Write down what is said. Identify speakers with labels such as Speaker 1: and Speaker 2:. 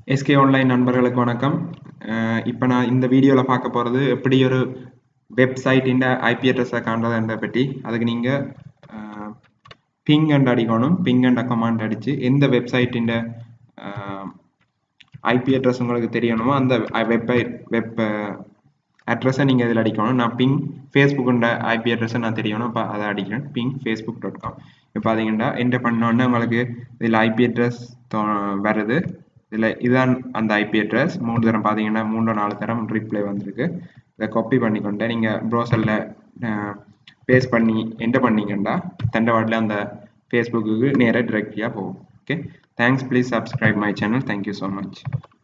Speaker 1: SK online நண்பர்களுக்கு வணக்கம் இப்போ நான் இந்த வீடியோவில் பார்க்க போகிறது எப்படி ஒரு வெப்சைட்டின் ஐபி அட்ரஸை காண்றதுன்றதை பற்றி அதுக்கு நீங்கள் பிங் அண்ட் அடிக்கணும் பிங் அண்ட் கமாண்ட் அடித்து எந்த வெப்சைட்டின் ஐபி அட்ரஸ் உங்களுக்கு தெரியணுமோ அந்த வெப் வெப் அட்ரஸை நீங்கள் இதில் அடிக்கணும் நான் பிங் ஃபேஸ்புக்குண்ட ஐபி அட்ரஸை நான் தெரியணும் அப்போ அதை அடிக்கிறேன் பிங் ஃபேஸ்புக் டாட் காம் இப்போ பார்த்தீங்கன்னா என்டர் பண்ணோன்னே உங்களுக்கு இதில் ஐபி அட்ரஸ் வருது இதில் இதுதான் அந்த ஐபி அட்ரஸ் மூணு தரம் பார்த்தீங்கன்னா மூணு நாலு தரம் ரிப்ளை வந்திருக்கு இதை காப்பி பண்ணிக்கொண்டு நீங்கள் ப்ரௌசரில் பேஸ்ட் பண்ணி என்டர் பண்ணீங்கன்னா தண்டவாட்டில் அந்த ஃபேஸ்புக்கு நேராக டிரெக்டியாக போகும் okay thanks please subscribe my channel thank you so much